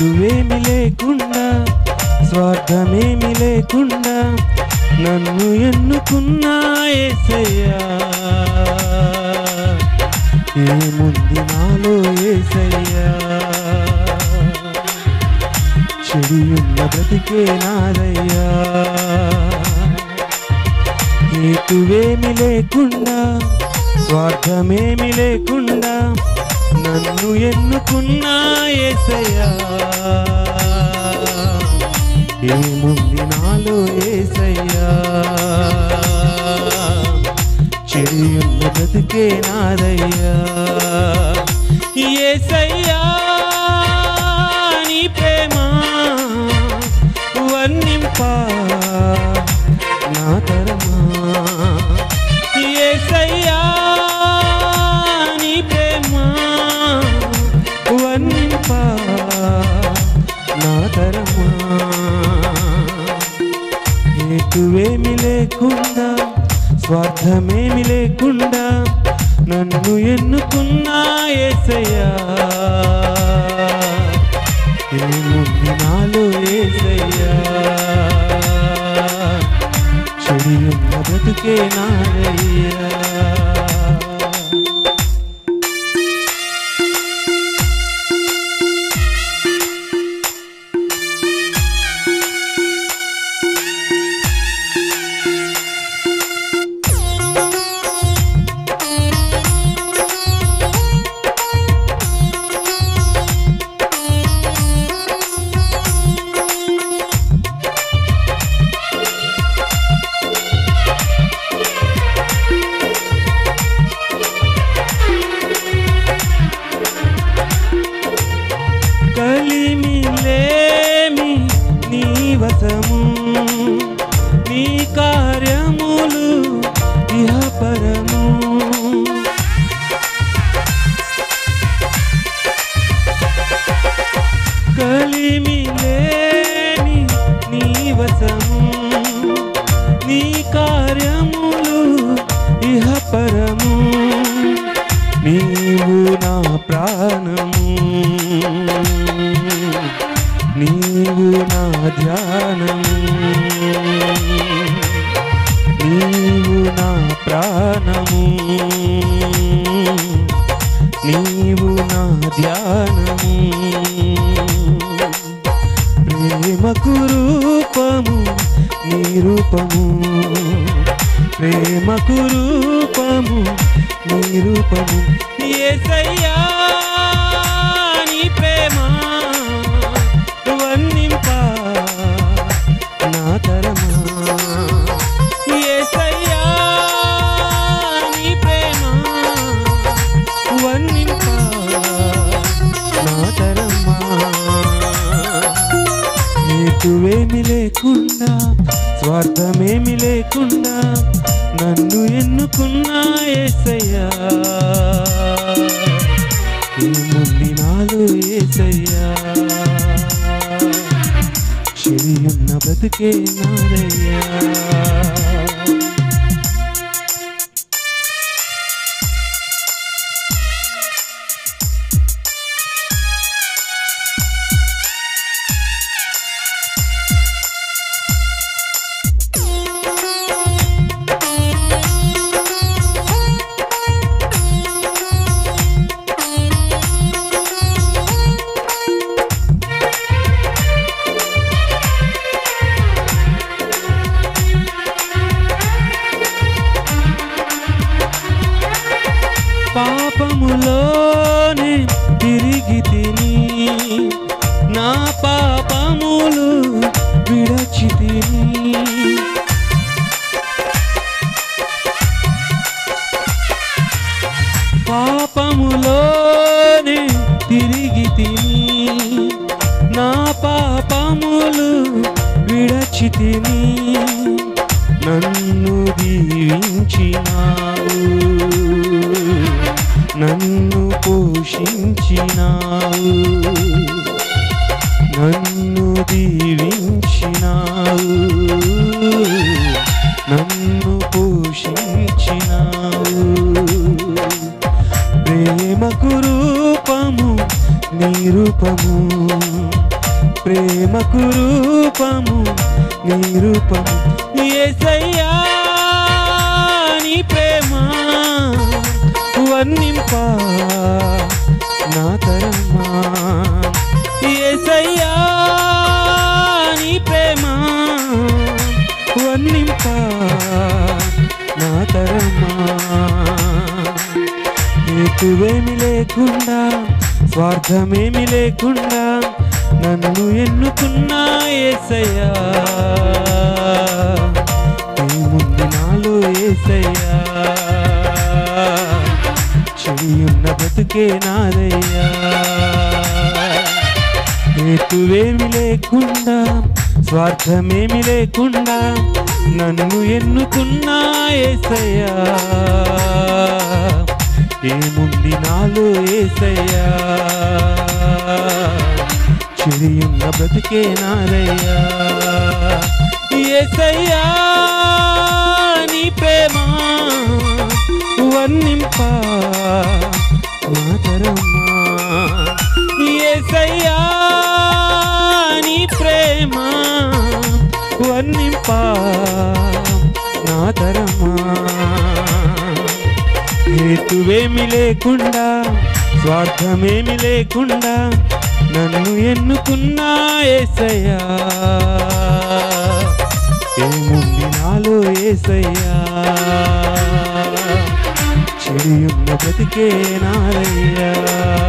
హేతువేమి లేకుండా స్వార్థమేమి లేకుండా నన్ను ఎన్నుకున్నా ఏసయ్యా ఏముంది నాలో ఏసయ్యా చెడియున్న బ్రతికే నాదయ్యా హేతువేమి లేకుండా స్వార్థమేమి లేకుండా నన్ను ఎన్నుకున్నా ఏసయ్యా ఏముంది నాలో ఏసయ్యా చెడియున్న బ్రతికే నాదయ్యా ఏసయ్యా నీ ప్రేమ వర్ణింపా నా తరమా ఏసయ్యా నీ ప్రేమ వర్ణింపా నా తరమా హేతువేమి లేకుండా స్వార్థమేమి లేకుండా నన్ను ఎన్నుకున్నా ఏసయ్యా ఏముంది నాలో ఏసయ్యా చెడియున్న బ్రతుకే నాదయ్యా కలిమిలేమి నీ వశము నీ కార్యములు ఇహపరము కలిమిలేని నీ వశము నీ కార్యములు ఇహపరము నీవు నా ప్రాణము నీవు నా ధ్యానము నీవు నా ప్రాణము నీవు నా ధ్యానము ప్రేమకు రూపము నీ రూపము ప్రేమకు రూపము నీ రూపము ఏసయ్యా నీ ప్రేమ వర్ణింపా నా తరమా ఏసయ్యా నీ ప్రేమ వర్ణింపా నా తరమా హేతువేమి లేకుండా స్వార్థమేమి లేకుండా నన్ను ఎన్నుకున్నా ఏసయ్యా ఏముంది నాలో ఏసయ్యా చెడియున్న బ్రతుకే నాదయ్యా పాపములోనే తిరిగి తిని నా పాపములు విడచి తిని పాపములోనే తిరిగి తిని నా పాపములు విడచి తిని నన్ను దీవించినావు నన్ను పోషించినావు నన్ను దీవించినావు నన్ను పోషించినావు ప్రేమకు రూపము నీ రూపము ప్రేమకు రూపము నీ రూపము ఏసయ్యా నీ ప్రేమ వర్ణింప నా తరమా ఏసయ్యా నీ ప్రేమ వర్ణింప నా తరమా హేతువేమి లేకుండా స్వార్థమేమి లేకుండా నన్ను ఎన్నుకున్నా ఏసయ్యా ఏముంది నాలో ఏసయ్యా చెయ్యున్న బతుకే నాదయ్యా హేతువేమి లేకుండా స్వార్థమేమి లేకుండా నన్ను ఎన్నుకున్నా ఏసయ్యా ఏముంది నాలో ఏసయ్యా చెడియున్న బ్రతికే నాదయ్యా ఏసయ్యా నీ ప్రేమ వర్ణింప నా తరమా ఏసయ్యా నీ ప్రేమ వర్ణింప నా తరమా హేతువేమి లేకుండా స్వార్థమేమి లేకుండా నన్ను ఎన్నుకున్నా ఏసయ్యా ఏముంది నాలో ఏసయ్యా చెడియున్న బ్రతికే నారయ్యా